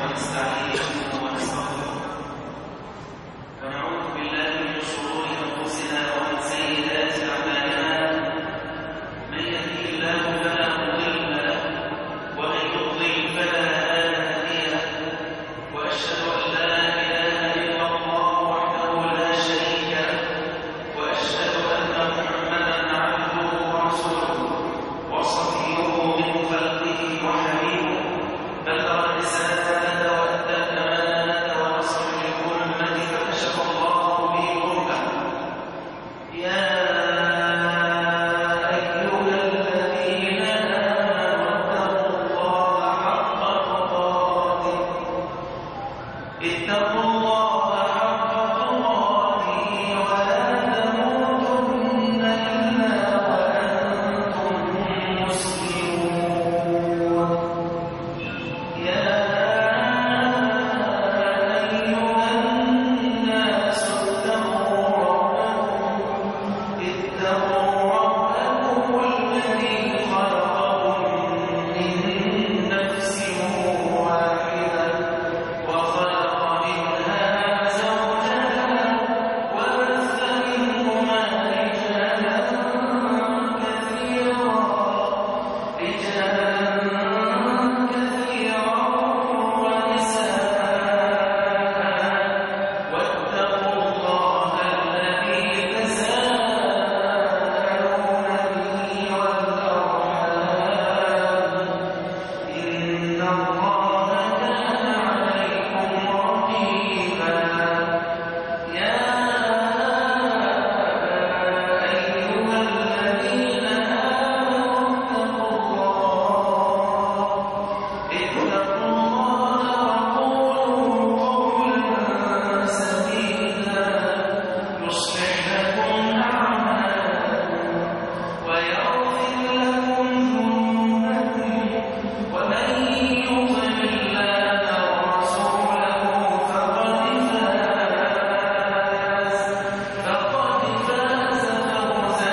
ونستعينه ونستغفره ونعوذ بالله من شرور انفسنا ومن سيئات اعمالنا من يهده الله فلا مضل له ومن يضلل فلا هادي له واشهد ان لا اله الا الله وحده لا شريك له واشهد ان محمدا عبده ورسوله وصفيه من خلقه وحبيبه بلغ الرسالة وأدى الأمانة ونصر للأمة فكشف الله به كربه يا أيها الذين آمنوا اتقوا الله حق تقاته اتقوا الله حق تقاته ولا تموتن إلا وأنتم مسلمون يا أيها الناس اتقوا ربكم اتقوا ربكم الذي خلقكم من نفس واحدة وخلق منها زوجها وبث منهما رجالا كثيرا رجالا كثيرا ونساء واتقوا الله الذي تساءلون به والأرحام إن الله كان عليكم رقيبا يا أيها الذين آمنوا اتقوا الله اتقوا الله وقولوا قولا سديدا يصلح لكم أعمالكم ويغفر لكم ذنوبكم ومن يطع الله ورسوله فقد فاز فقد فاز فوزا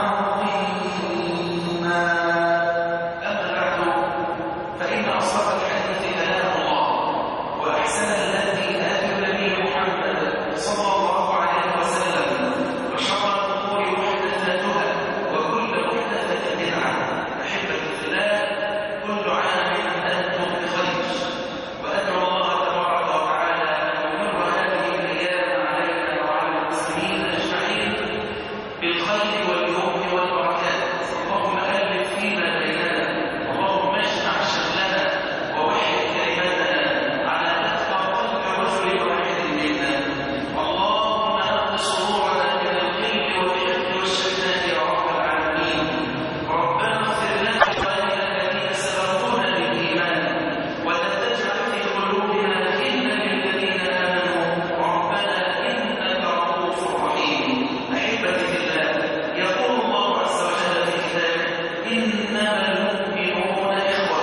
عظيما أما بعد فإن أصدق الحديث كلام الله وأحسن الهدي هدي النبي محمد صلى الله عليه وسلم وشر الأمور محدثاتها وكل محدثة بدعة أحبة في الله كل عام أنتم بخير وأدعو الله تبارك وتعالى أن يمر هذه الأيام علينا وعلى المسلمين أجمعين بالخير واليمن والبركات اللهم ألف فينا بيننا اللهم اجمع شملنا ووحد كلمتنا على أتقى قلب رجل واحد منا اللهم أقض صدورنا من الغل والحقد والشتات يا رب العالمين ربنا اغفر لنا ولإخواننا الذين سبقونا بالإيمان ولا تجعل في قلوبنا غلا للذين آمنوا ربنا إنك رؤوف رحيم أحبتي في الله يقول الله عز وجل في كتابه إنما المؤمنون إخوة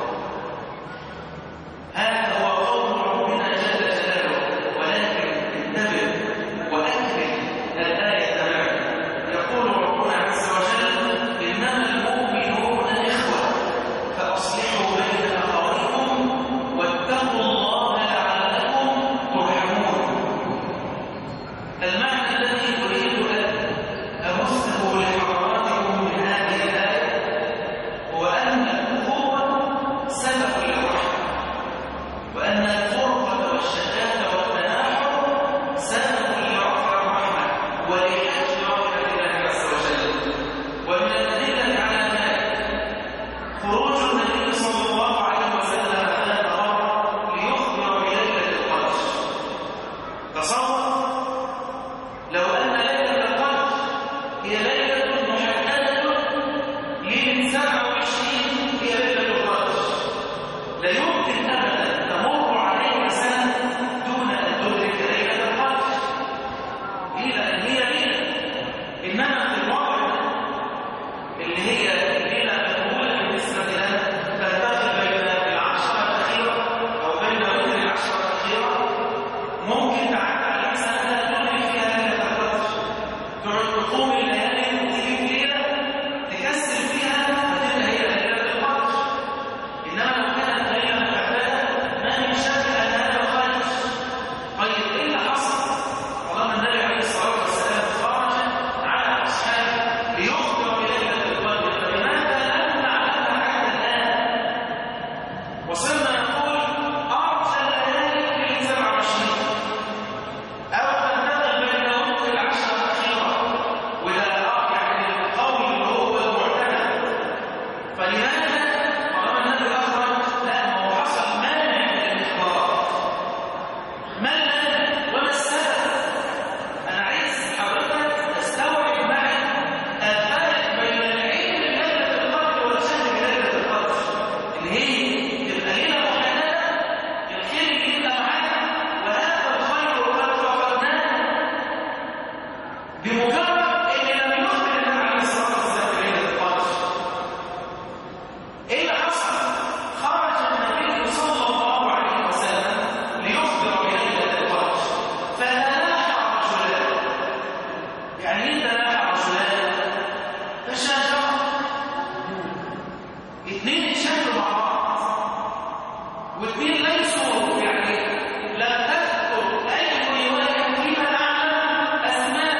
هذا هو قول ربنا جل جلاله ولكن انتبه وأكمل الآية معي يقول ربنا عز وجل إنما المؤمنون إخوة فأصلحوا بين أخويكم واتقوا الله لعلكم ترحمون المعنى الذي أريد أن أمسه لحضراتكم من هذه الآية هو أن الأخوة سبب للرحمة وأن الفرقة والشتات والتناحر سبب لرفع الرحمة ولحج رحمة الله عز وجل ومن الأدلة على ذلك خروج النبي صلى الله عليه وسلم ذات مرة ليخبر بليلة القدر تصور لو أن ليلة القدر هي ليلة محددة لمن 27 هي ليلة القدر واثنين ليسوا يعني لم تذكر اي روايه فيما نعلم اسماء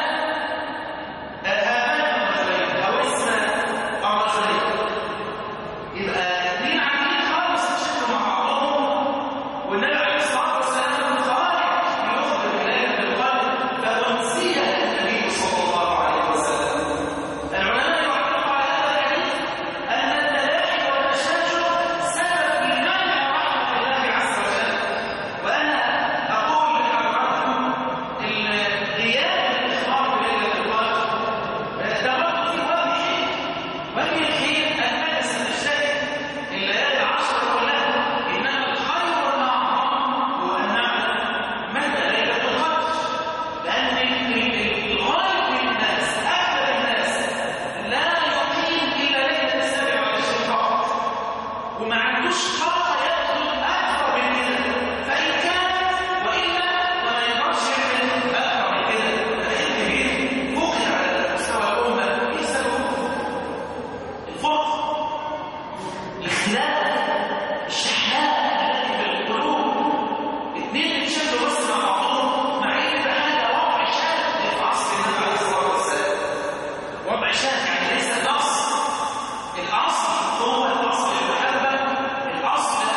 اباء الرجلين او اسم الرجلين يبقى اثنين عاملين خالص يشتغلوا مع بعضهم والنبي عليه الصلاه والسلام خارج يخبر بليله القدر فانسي النبي صلى الله عليه وسلم العلماء يعلقوا على هذا الحديث ان التلاحي والتشاجر سبب في منع رحمه الله عز وجل وانا اقول لحضراتكم غياب الاخبار بليله القدر ده برضه في وجه خير وجه الخير ان نجلس نجتهد الليالي العشر كلها انما الخير والاعظم هو ان نعلم متى ليله القدر لان الغالب من الناس اغلب الناس لا يقيم الا ليله السابع والعشرين فقط وما عندوش طاقه ياخد اكثر من كده فان كان والا فما يقدرش يعمل اكثر من كده ده كبير فقد على مستوى الامه ايه سببه؟ الفقر الاختلاف الشحناء التي في القلوب اثنين بيتشدوا بس مع بعضهم مع ان ده حاجه وضع شاذ في عصر النبي عليه الصلاه والسلام وضع شاذ يعني ليس الاصل الاصل هو الاصل المحبه الاصل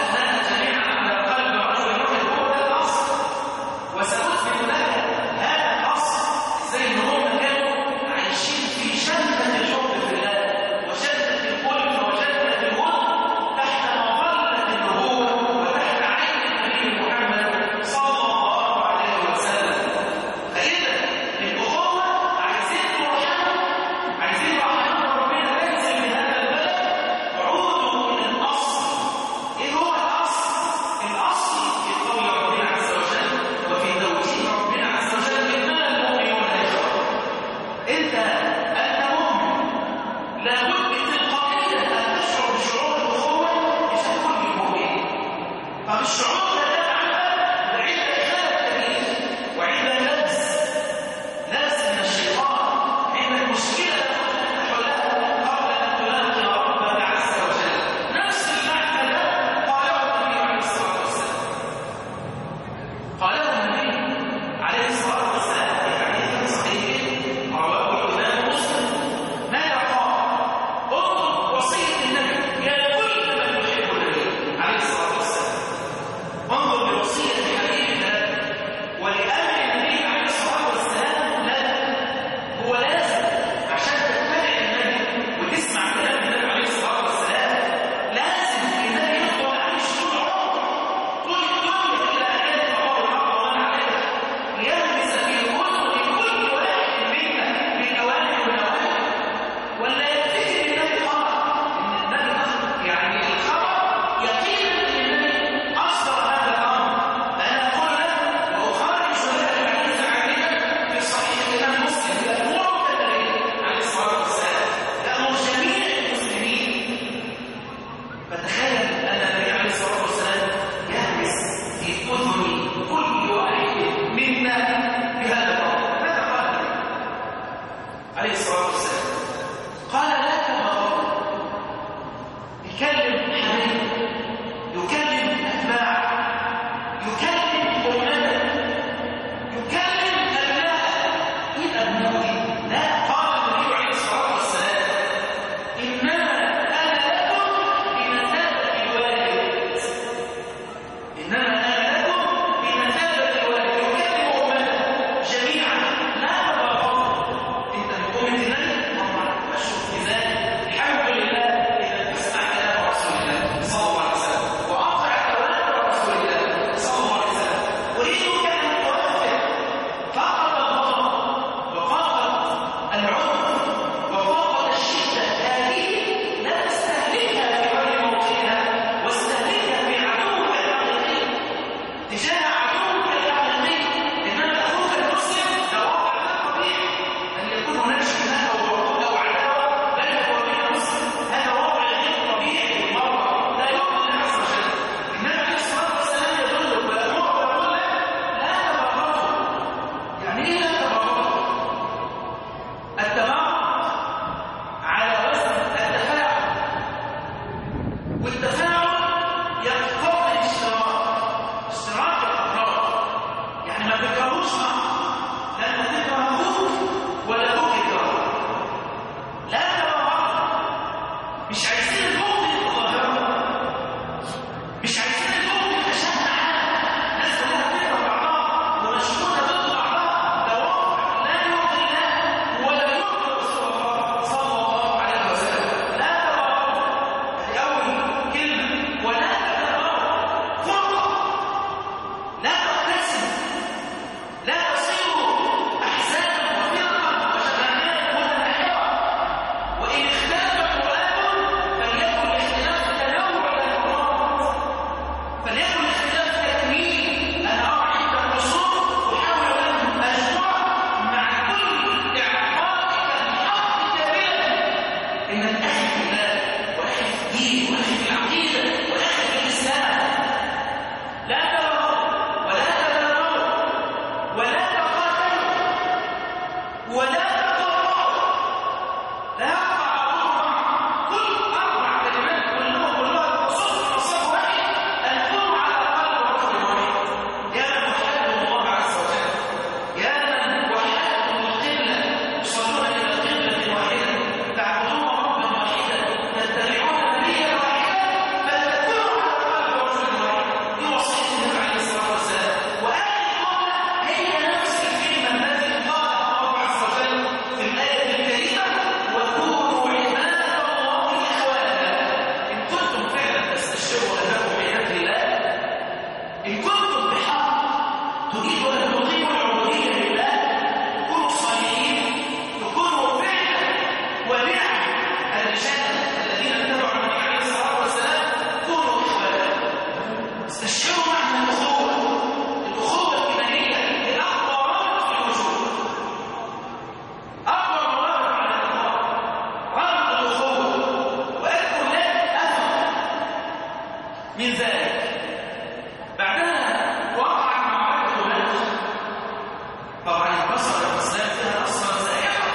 من ذلك بعدها وقعت معركة بدر طبعا انتصر الإسلام فيها نصرا سائحا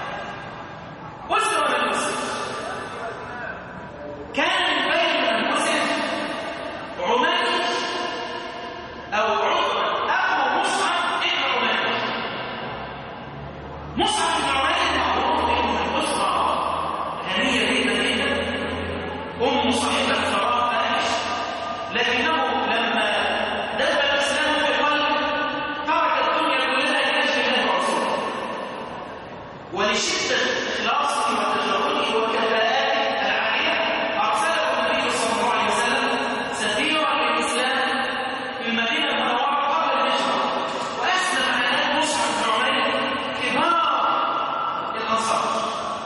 وزن ولا وزن كان بين الوزن عماني أو عمر أبو مصعب ابن عماني مصعب بن عماني معروف بأنه الأسرة غنية جدا جدا أم صاحبة ثراء فاحش لكنه لما دخل الإسلام في قلبه ترك الدنيا كلها لأجل الله ورسوله ولشدة إخلاصه وتجرده وكفاءاته العالية أرسله النبي صلى الله عليه وسلم سفيرا للإسلام في المدينة المنورة قبل الهجرة وأسلم على يد مصعب بن عمير كبار الأنصار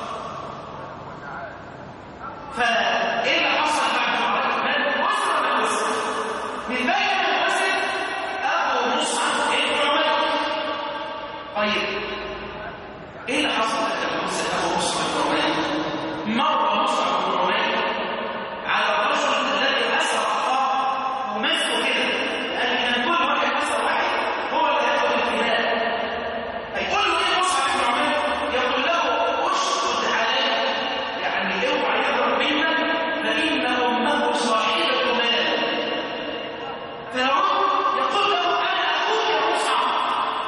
فإيه اللي حصل بعد معركة بدر؟ وصل من وصل من بين الوزن أبو مصعب بن عمير طيب ايه اللي حصل لما موسى ابو مصعب بن عمير مر مصعب بن عمير على الرجل الذي اسر اخاه ومسكه كده قال كان كل واحد اسر واحد هو اللي هياخد الفداء هيقول له ايه مصعب بن عمير يقول له اشدد عليه يعني اوعى يهرب منك فان امه صاحبه مال فيرد يقول له انا اخوك يا مصعب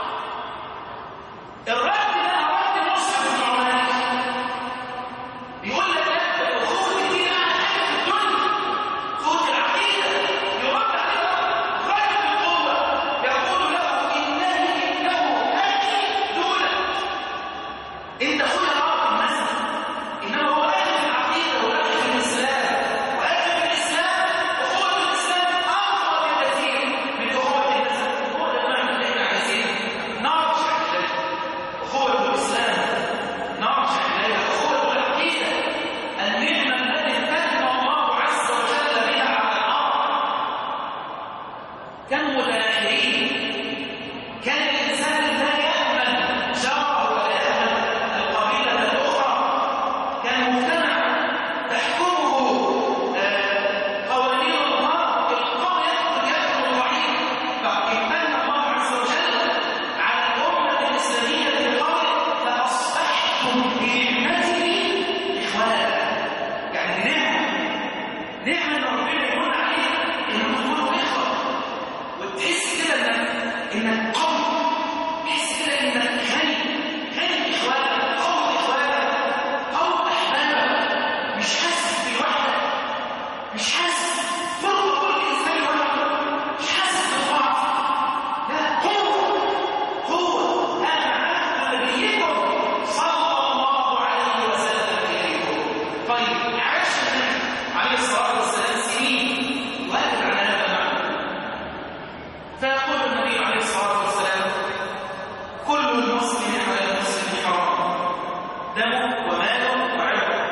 الرد ده رد مصعب بن عمير بيقول لك لا الاخوه دي اعلى حاجه في الدنيا اخوه العقيده يرد عليه رد بالقوه يقول له انني انه اخي دونك انت اخويا راجل مثلا انما هو اخي في العقيده واخي في الاسلام واخي في الاسلام اخوه الاسلام افضل بكثير من اخوه النسب هو ده المعنى اللي احنا عايزينه نرجع اليه اخوه الاسلام نرجع اليها اخوه العقيده النعمه التي امتن الله عز وجل بها على الارض كانوا متناحرين كان الإنسان لا يأمن جاره ولا يأمن القبيلة الأخرى كان مجتمع تحكمه آه، قوانين الله القوي يقتل يقتل الضعيف فامتن الله عز وجل على الأمة الإسلامية بقوله فأصبحتم بنعمته إخوانا يعني نعمة نعمة ربنا يكون عليها إنهم تكونوا إخوة وتحس كده انك انك قوي تحس كده انك غني غني اخوانك قوي اخوانك قوي احبابك مش حاسس بوحدك مش حاسس فرق كل انسان لوحده مش حاسس بالضعف لا قوه قوه انا عهد نبيكم صلى الله عليه وسلم اليكم طيب عاش النبي عليه الصلاه والسلام سنين وقت على هذا المعنى فيقول النبي عليه الصلاة والسلام كل المسلم على المسلم حرام دمه وماله وعرضه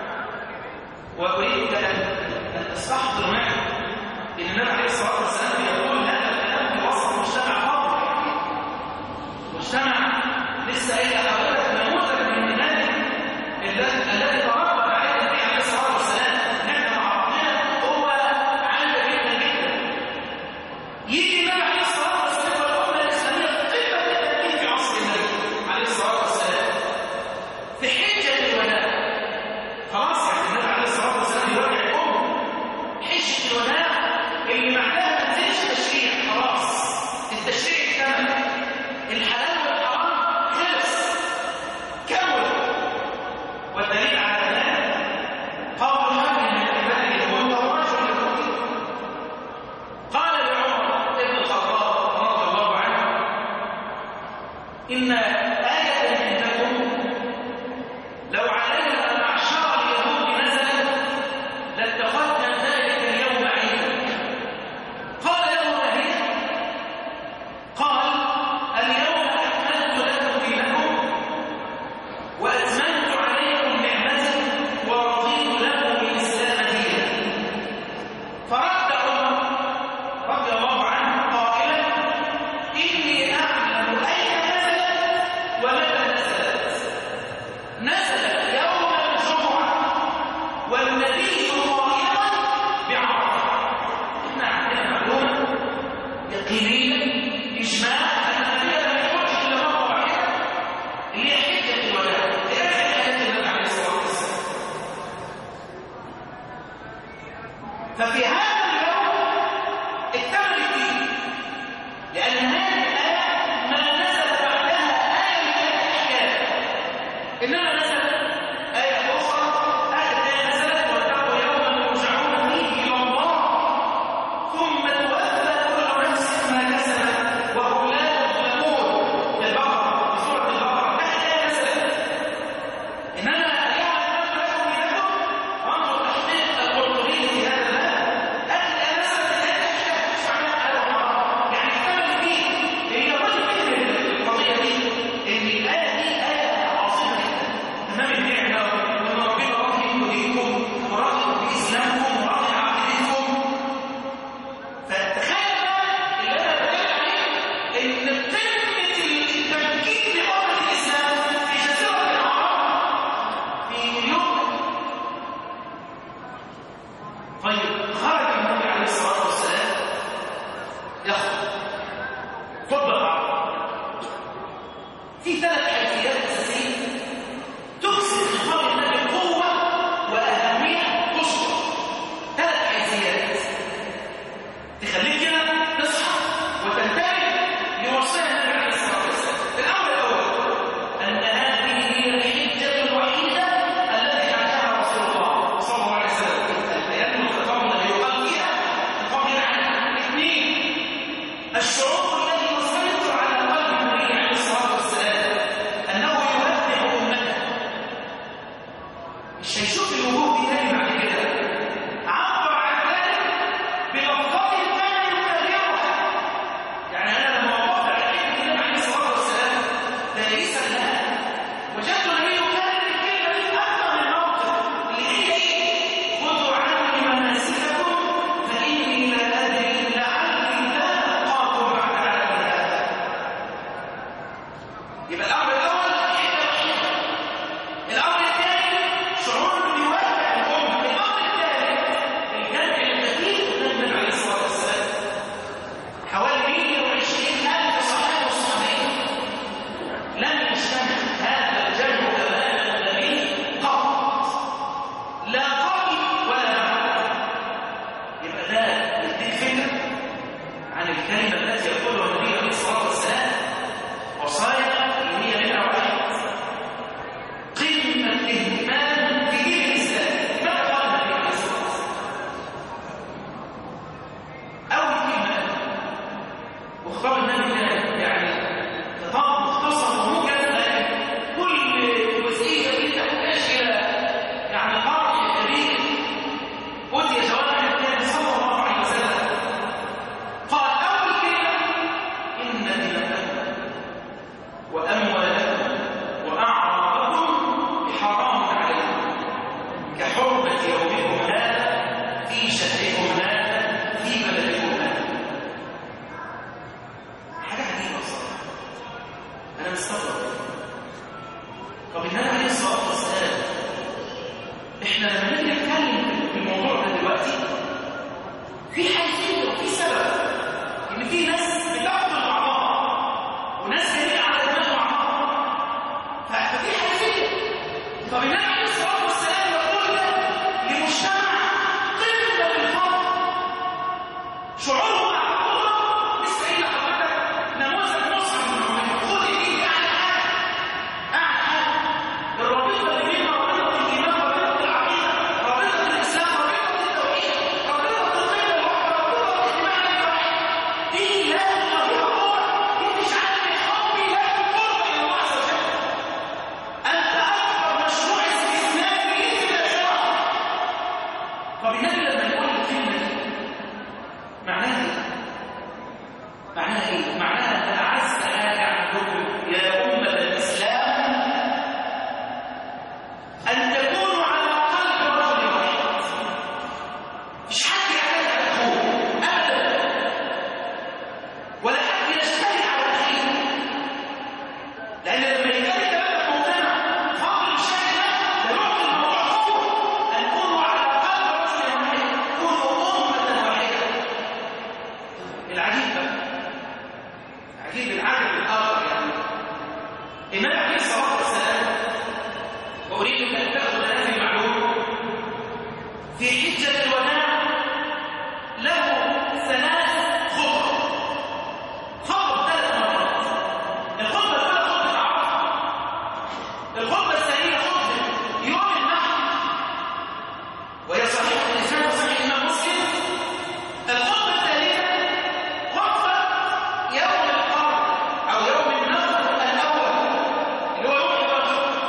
وأريد أن أستحضر معي أن النبي عليه الصلاة والسلام يقول هذا الكلام في وسط مجتمع فاضل مجتمع لسه قايل لحضرتك نموذج من النبي الذي الذي تربى عليه النبي عليه الصلاة والسلام نحن مع ربنا هو عالم جدا جدا يجي النبي عليه الصلاه والسلام والامه الاسلاميه في قمه التدين في عصر النبي عليه الصلاه والسلام في حجه الوداع خلاص يعني النبي عليه الصلاه والسلام يودع الامه حجه الوداع اللي بعدها ما تنزلش تشريع خلاص التشريع اكتمل الحلال والحرام خلص كمل والدليل على ذلك قول حمل من العباد اليهود ورجل يهودي قال لعمر بن الخطاب رضي الله عنه إن آية عندكم لو علينا معشر اليهود نزلت لاتخذنا ذلك اليوم عيدا قال له ما هي؟ قال اليوم أكملت لكم دينكم وأتممت عليكم نعمتي ورضيت لكم الإسلام دينا فرد عمر رضي الله عنه قائلا إني أعلم أين نزلت ومتى نزلت نزلت يوم الجمعة والنبي قائما بعرفة يخطب خطبة العرب في ثلاث حيثيات أساسية تكسر خطاب النبي قوة وأهمية قصوى ثلاث حيثيات تخليك كده تصحى وتنتبه لوصية النبي عليه الصلاة والسلام الأمر الأول أن هذه هي الحجة الوحيدة التي حكاها رسول الله صلى الله عليه وسلم البيان والخطاب الذي يقال فيها الخطاب عنها اثنين الشعور الذي يسيطر على قلب النبي عليه الصلاة والسلام أنه يمتع أمته مش هيشوف الوجوه دي تاني بعد كده عبر عن ذلك بلفظات ثانية يكررها يعني أنا لما وقفت على كلمة النبي عليه الصلاة والسلام دارسا لها وجدت النبي يكرر الكلمة دي أكثر من موقف اللي هي إيه؟ خذوا عني مناسككم فإني لا أدري لعلي لا ألقاكم بعد عام هذا يبقى الأمر الأول الحته الوحيدة الأمر الثاني شعور بيوقع الأمة الأمر الثالث الجمع الكثير من النبي عليه الصلاة والسلام حوالي 120 ألف صحابي وصحابية لم يجتمع هذا الجمع أمام النبي قط لا قبل ولا بعد يبقى ده يديك فكرة عن الكلمة التي يقولها النبي عليه الصلاة والسلام وصايا اللي هي منها واحد قمة الاهتمام في دين الإسلام ماذا قال النبي عليه الصلاة والسلام أول كلمة وخطاب النبي كان يعني خطاب مختصر وموجز لكن كل جزئية فيه تحتاج إلى يعني قرح كبير أوتي جوامع النبي صلى الله عليه وسلم قال أول كلمة إن دماءكم وأموالكم وأعراضكم حرام عليكم كحرمة يومكم هذا في شهركم هذا في بلدكم هذا حاجة عجيبة بصراحة أنا مستغرب طب النبي عليه الصلاة والسلام إحنا لما نيجي نتكلم في الموضوع ده دلوقتي في حيثية وفي سبب إن في ناس بتاخد بعضها وناس جميع على دماغ بعضها ففي حيثية طب النبي عليه الصلاة والسلام يقول ده لمجتمع قمة بالفضل شعوره مع القدرة اسمعي لحضرتك نموذج مصعب بن عمير خد الايد اعلى حاجة اعلى حاجة الرابطة اللي بين رابطة الإيمان رابطة العقيدة رابطة الإسلام رابطة التوحيد رابطة القيم الواحدة رابطة الاجتماع الواحد دي لازم فيها قوة دي مش عارف الحب لازم قرب إلى الله عز وجل أنت أكبر مشروع استثنائي في الإسلام طب النبي لما يقول الكلمة دي معناها ايه؟ معناها ايه؟ معناها ان اعز حاجه عندكم يا امه الاسلام ان تكونوا على قلب رجل واحد مش حد يعتمد على اخوه ابدا ولا حد يجترئ على اخيه لان لما يجترئ كمان موضوعنا فضل الشيء ده يعطي الموضوع قوه ان تكونوا على قلب رجل واحد كونوا امه واحده العجيب بقى عجيب العجب الآخر يعني النبي عليه الصلاة والسلام وأريد أن تأخذ هذه المعلومة في حجة الوداع له ثلاث خطب خطب ثلاث مرات الخطبة الأولى خطبة عرفة الخطبة الثانية خطبة يوم النحر وهي صحيح الإسلام وصحيح الإمام مسلم الخطبة الثالثة خطبة يوم القرن أو يوم النفر الأول اللي هو يوم الرجل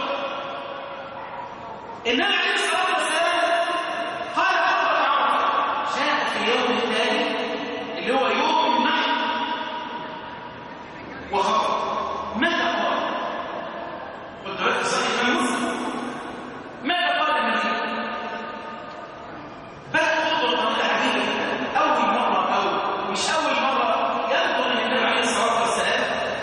النبي عليه الصلاة والسلام قال خطبة عرفة جاء في اليوم الثاني اللي هو يوم النحر وخطب ماذا قال؟ قلت لك صحيح المسلم ماذا قال النبي؟ بقى خطوة طويلة عجيبة جدا أول مرة أو مش أول مرة يذكر النبي عليه الصلاة والسلام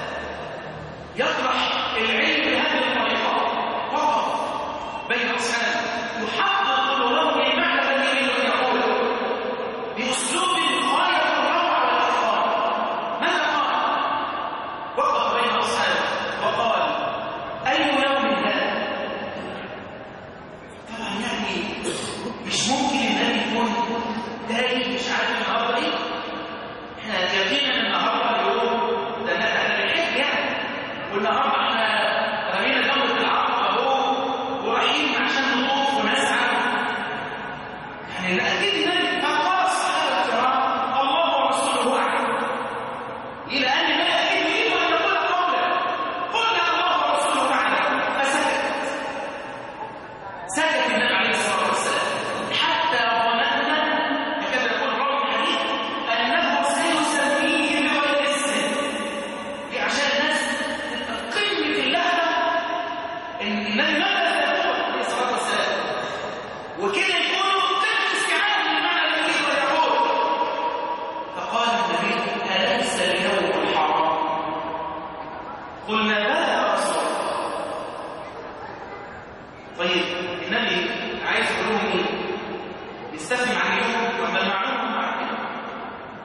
يطرح العلم بهذه الطريقة وقف بين أصحابه يحقق قلوبهم لمعنى الذي يريد أن يقوله بأسلوب غاية الروعة والإتقان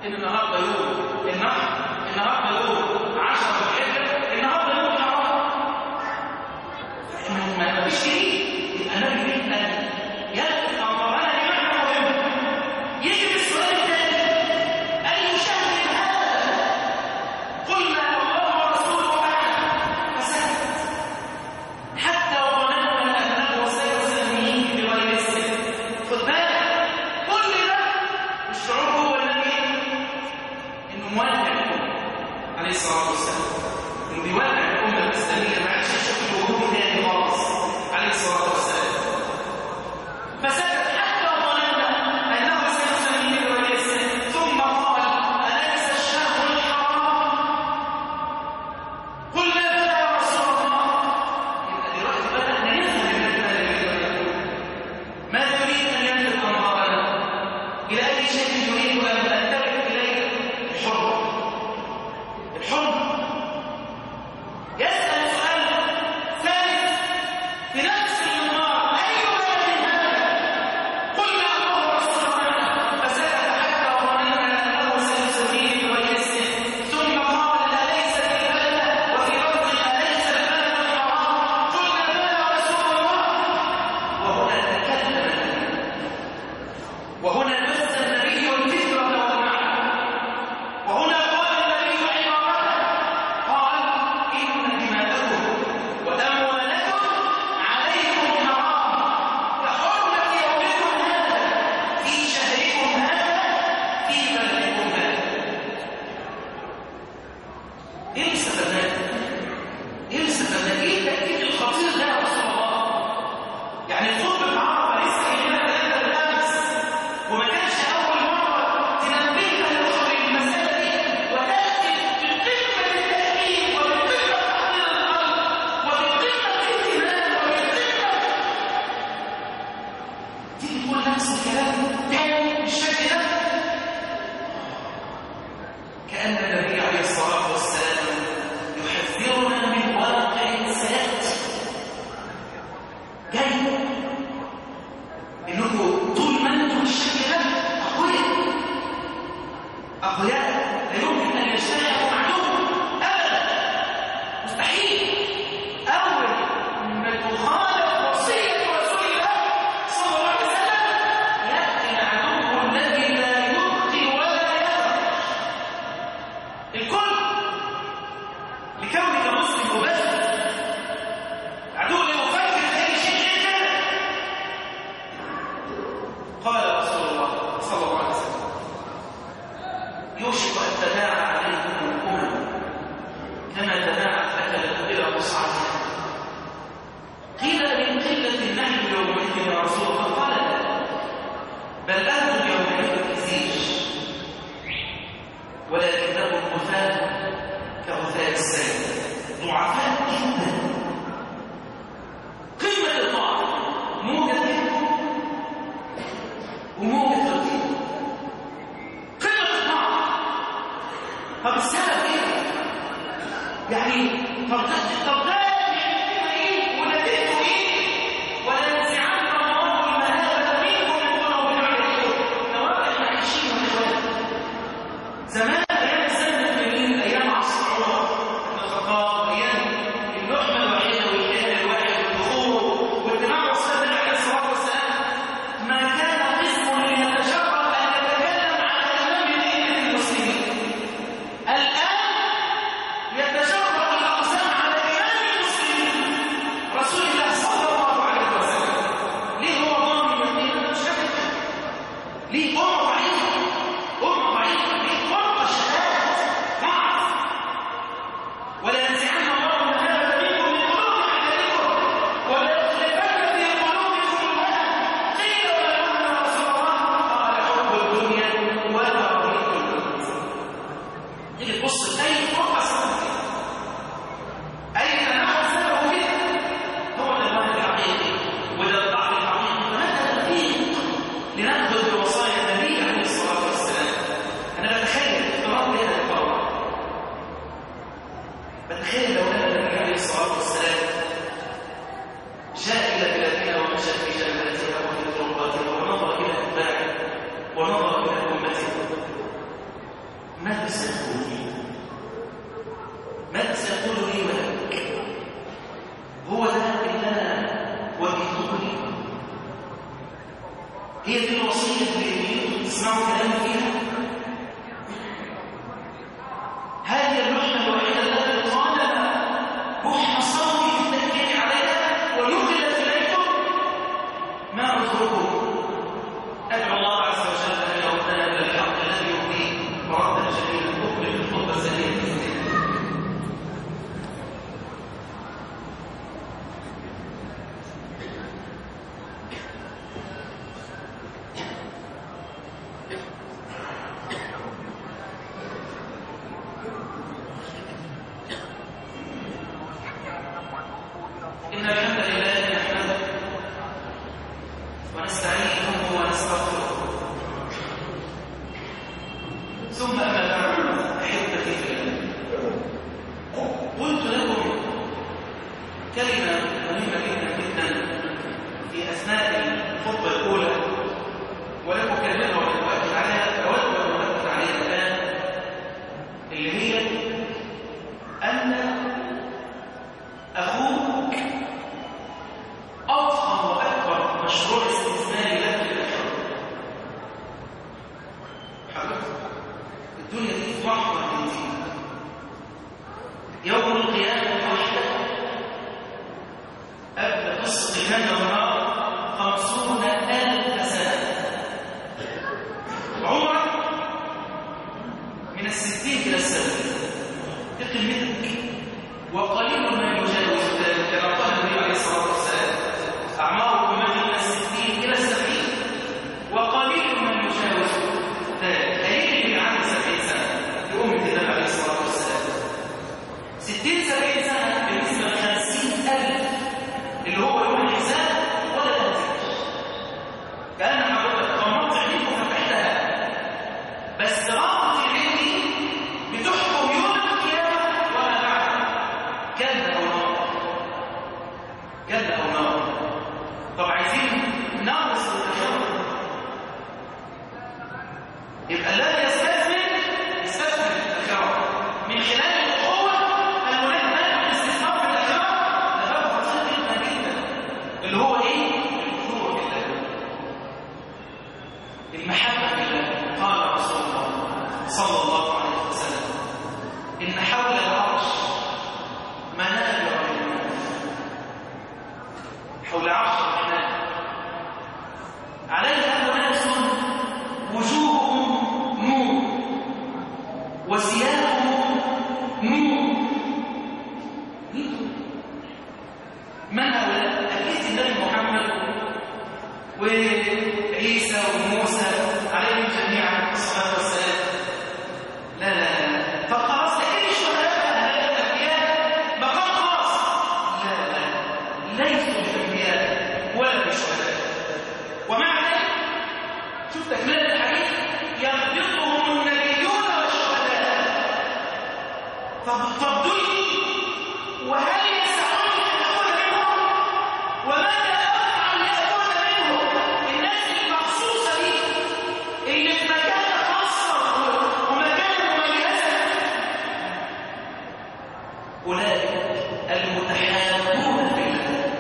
ان النهارده يوم النحر النهارده يوم 10 ذو الحجه النهارده يوم الحرام ما ما فيش جديد يبقى النبي يريد ان يلفت انظارنا لمعنى مهم يجي السؤال الثاني اي شهر هذا قلنا الله ورسوله اعلم فسكت حتى وظننا انه سيسميه بغير اسم خد بالك كل ده الشعور هو الذي انه موافق عليه الصلاه والسلام انه بيوافق الامه الاسلاميه ما عادش يشوف الوجود تاني خالص عليه الصلاه والسلام فسكت حتى وظننا انه سيسميه بغير اسم ثم قال اليس الشهر الحرام قلنا بلى يا رسول الله يبقى دلوقتي بدأنا نفهم المعنى ما تريد أن يملك أنظارنا إلى أي شيء يريد أن ننتبه إليه الحر الحر يسأل سؤال ثالث في نفس المنار أي ولد هذا قلنا الله ورسوله فسكت حتى ظننا أنه سيسميه بغير اسمه ثم قال أليس بالبلد وفي لفظ أليس البلد الحرام قلنا بلى يا رسول الله وهنا تكلم النبي وهنا بث النبي الفكرة والمعنى وهنا قال النبي عبارته قال إن دماءكم وأموالكم عليكم حرام كحرمة يومكم هذا في شهركم هذا في بلدكم هذا ايه الاستفادات؟ ايه الاستفادات؟ ايه التأكيد الخطير ده يا رسول الله؟ يعني الخطبة العربة لسه قايلينها ثلاثة بالأمس وما كانش أول مرة تنبهنا لأخر المسألة دي وتأتي بقمة التأكيد وبقمة تحضير القلب وبقمة الاهتمام وبقمة تيجي تقول نفس الكلام تاني بالشكل ده كأن النبي عليه الصلاة والسلام يحذرنا من واقع سيأتي جاي انكم طول ما انتم بالشكل ده اقوياء اقوياء لا يمكن ان يجتمعوا معكم ابدا مستحيل اول ما تخالف وصيه رسول الله صلى الله عليه وسلم ياتي العدو الذي لا يبقي ولا يذر الكل لكونك مسلم مباشر عدو لا يفكر في اي شيء غير كده قال رسول الله صلى الله عليه وسلم يوشك ان تداعى عليكم الامم كما تداعت اكلت الى مصعدها قيل من قله النحل يومئذ يا رسول الله قال لا بل انتم يومئذ كثير ولكنهم غثاء كغثاء السيل ضعفاء جدا قمة الضعف موجة جدا وموجة ترتيب قمة الضعف طب السبب ايه؟ يعني طب ده طب ده يعني ايه ونتيجته ايه؟ ولا ينزعن الله المهابة منكم يكونوا بنعمته ده واقع احنا عايشين واخوان زمان ايام السنه الجميل ايام عصر عمر بن الخطاب ايام اللحمه الوحيده والكلام الواحد والدخول والدماء والصلاه عليه الصلاه والسلام ما كان قسم ليتشرف ان يتكلم على امام الائمه المسلمين الان يتشرف الاقسام على امام المسلمين رسول الله صلى الله عليه وسلم ليه هو ضامن المدينه مش فاهم ليه أمة ضعيفة أمة ضعيفة ليه فرقة ماذا سيقول لي ماذا سيقول لي ولك هو ده اللي انا وجهته لي هي دي الوصيه اللي تسمعوا كلامي فيها هذه اللحنه الوحيده التي طالما بحر صوتي في التاكيد عليها ونقلت اليكم ما عذركم ادعو الله عز وجل ان يردنا الى الحق الذي يهديه مردا جميلا اكمل الخطبه الزانيه إن الحمد لله نحمده ونستعينه ونستغفره ثم أما بعد أحبتي في الله قلت لكم كلمة مهمة جدا جدا في أثناء الخطبة الأولى ولم أكلمها ولا أؤكد عليها أود أن أؤكد عليها الآن اللي هي أن أخوك أضخم وأكبر مشروع استثماري لك في الآخرة حضرتك الدنيا دي في لحظة من دي يوم القيامة وحده قبل قصة الجنة والنار خمسون ألف سنة عمرك من الستين إلى السبعين تقلمتك وقليل ما يجاوز ذلك كما قال النبي عليه الصلاه والسلام اعماركم ما بين الستين الى السبعين وقليل من يجاوز ذلك قليل من عام سبعين سنه لامه النبي عليه الصلاه والسلام ستين سبعين سنه بالنسبه لخمسين الف اللي هو يوم الحساب ولا تنتج كان حضرتك غمضت عينيك وفتحتها بس غمضت عينيك بتحكم يوم القيامه وما بعد جنة أو نار جنة أو نار طب عايزين ناقص التشاور يبقى الذي يستثمر يستثمر في التشاور من خلال القوة الملازمة للاستثمار في التشاور ده باب خطير جدا جدا اللي هو ايه؟ الخشوع في الله المحبة في الله قال رسول الله صلى الله عليه وسلم إن حول العرش منابر للناس حول عرش الرحمن عليها أناس وجوههم نور وثيابهم نور من هؤلاء؟ أكيد النبي محمد وعيسى وموسى عليهم جميعا الصلاة والسلام لا لا لا طب خلاص لكن الشهداء هؤلاء الأنبياء مقام خاص لا لا ليسوا بالأنبياء ولا بالشهداء ومع ذلك شوف تكملة الحديث يغبطهم النبيون والشهداء طب طب دول وهل يسعون ان اكون منهم وماذا افعل لاكون منهم الناس المخصوصه دي اللي في مكان خاصه ومكان مميزه اولئك المتحابون في الله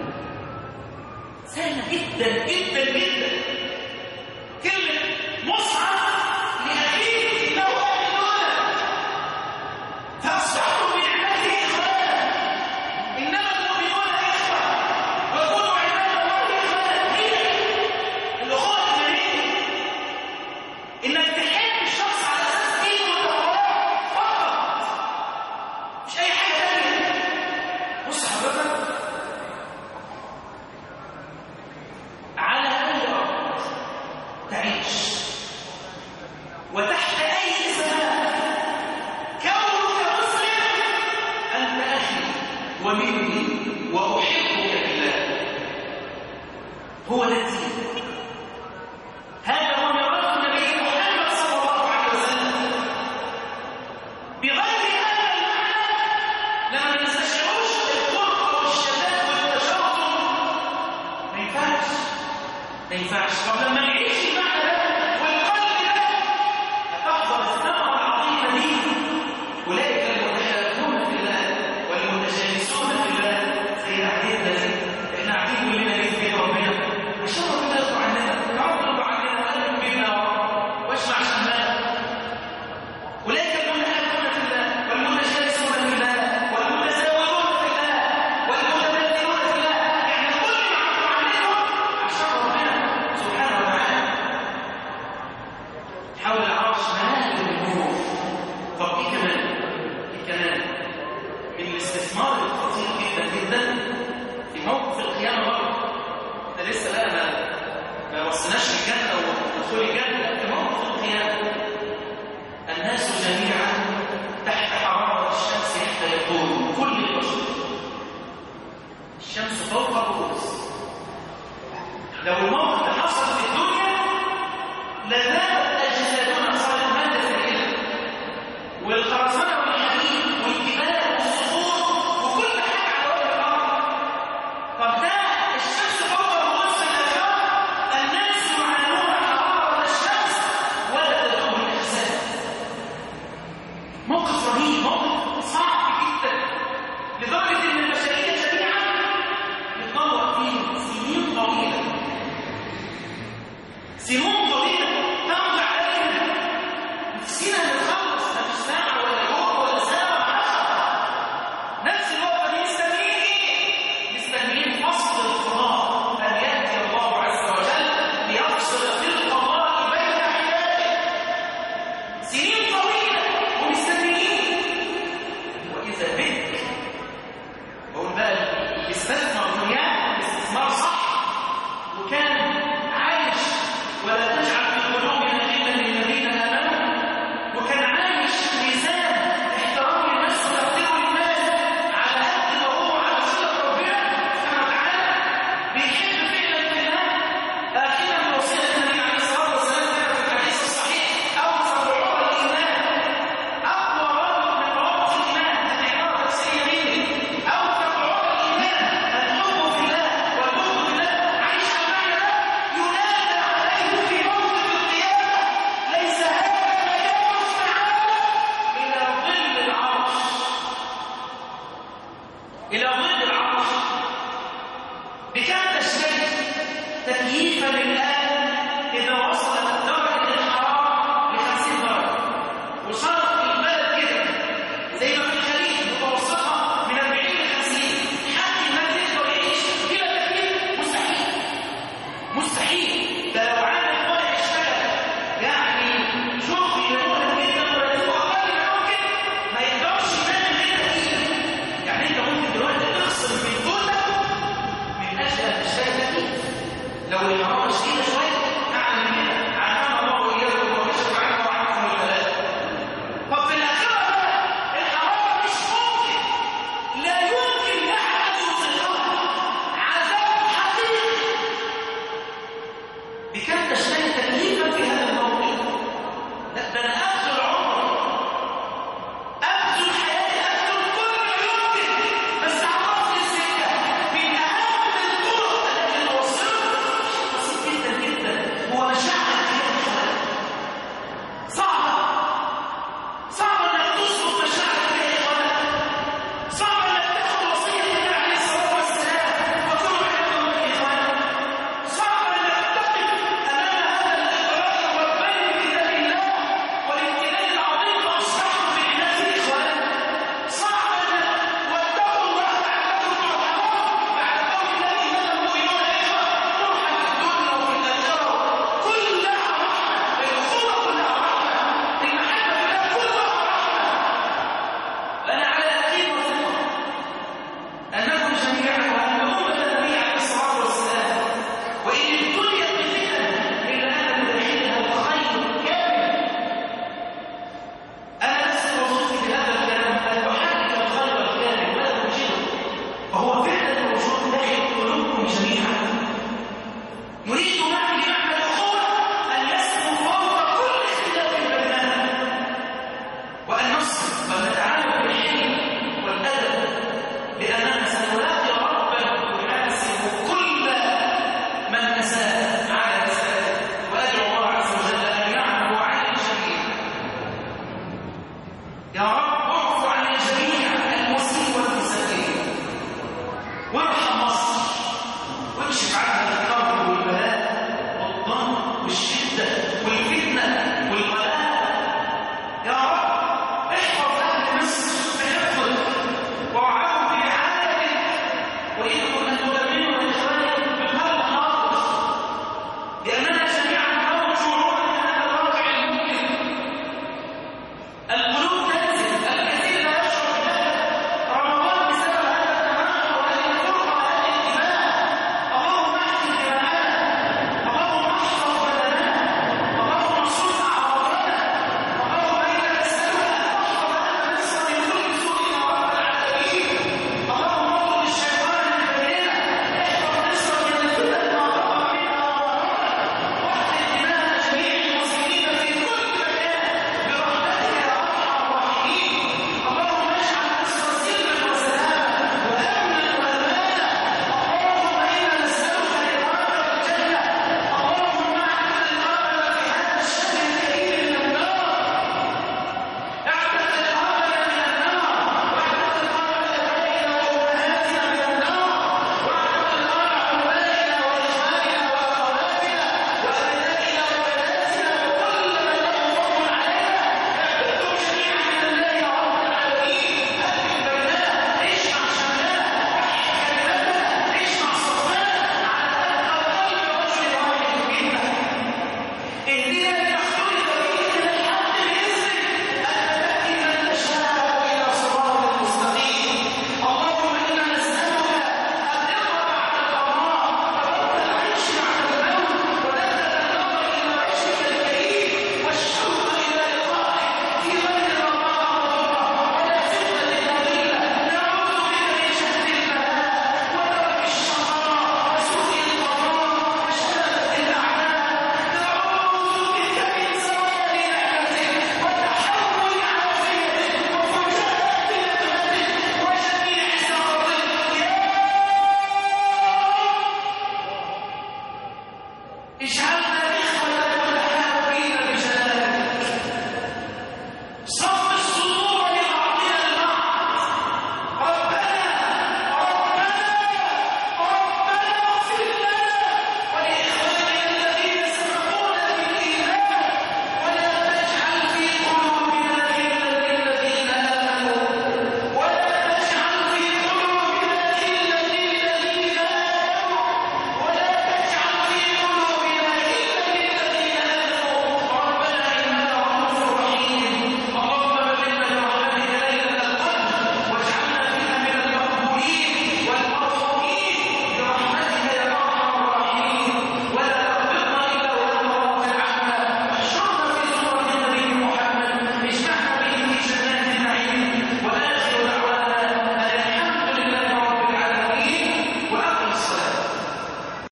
سهله جدا جدا جدا كلمه مصعب لاخيه انه اهل فاصبحوا بنعمته اخوانا انما المؤمنون اخوه وكونوا عباد الله اخوانا هي الاخوه الايمانيه انك تحب الشخص على اساس دينه وتقواه فقط مش اي حاجه ثانيه بص حضرتك على اي ارض تعيش وتحت اي سماء كونك مسلم أنت أخي ومني وأحبك بالله هو ده الدين هذا هو ميراث النبي محمد صلى الله عليه وسلم بغير هذا المعنى لما نستشعروش القرب والشتات والتشاطر ما ينفعش ما ينفعش طب لما نعيش المعنى ده والقلب ده هتحضر الثمرة سنين طويلة ومستنيين وإذا بك بقول بقى استثمر دنياه استثمار صح وكان عايش ولا تجعل في قلوبنا غلا للذين آمنوا وكان عايش ميزان احترام الناس وتقدير الناس على قد ما هو على صلة ربنا سبحانه وتعالى بيحب فعلا في الله آخرا وصية النبي عليه الصلاة والسلام كما في الحديث الصحيح أوثق عرى الإيمان أقوى رابط من روابط الإيمان هذه عبارة تفسيرية مني أوثق عرى الإيمان الحب في الله والبغض في الله عيش المعنى ده ينادى عليه في موقف القيامة ليس هذا مكان السعادة إلى ظل العرش إلى ظل العرش بكم تشتري تكييفا للآن إذا وصلت درجة الحرارة ل 50 درجة وصارت البلد كده زي ما في الخليج متوسطة من 40 ل 50 حد ما يقدر يعيش بلا تكييف مستحيل مستحيل ده لو عامل طالع يشتغل يعني شغل يموت جدا وراتبه اقل ما ممكن ما يقدرش ينام غير تكييف يعني انت ممكن دلوقتي تخصم من جهدك من اجل ان تشتري تكييف لو الحراره شديده شويه اعلى من كده عافانا الله واياكم وكشف عنه وعنكم البلاء طب في الاخره بقى الحراره مش ممكن لا يمكن لاحد يوصلها عذاب حقيقي بكم تشتري تكليفا في هذا الموقف لا ده انا اقتل عمري اقتل حياتي اقتل كل ما يمكن بس عرفت السكه من اهم الطرق التي توصلك بسيط جدا جدا هو مشاعر الحياه صعبه صعب انك تصبر مشاعرك يا اخوانا صعب انك تاخد وصيه النبي عليه الصلاه والسلام وكل حياتهم يا اخوانا صعب انك تقف امام هذا الاقرار الرباني بكتاب الله والامتنان العظيم واصبحوا في الناس يا اخوانا صعب انك واتقوا الله لعلكم ترحمون بعد قول الله انما المؤمنون اخوه ترحم في الدنيا وفي الاخره كلها رحمه الاخوه كلها رحمه المحبه في الله كلها رحمه أنا على يقين وثقة أنكم جميعا وأن أمة النبي عليه الصلاة والسلام وإن ابتليت بفتن إلا أن مدحيها الخير كامل أنا لست وظيفتي بهذا الكلام أن أحرك الخير الكامل ولا أنشده فهو فعلا موجود داخل قلوبكم جميعا نريد معي معنى الأخوة أن يسمو فوق كل اختلاف بيننا وأن نصل ونتعامل بالحلم والأدب لأننا سنلاقي ربا يحاسب كل من أساء على رسالته وأدعو الله عز وجل أن يعفو عن الجميع يا رب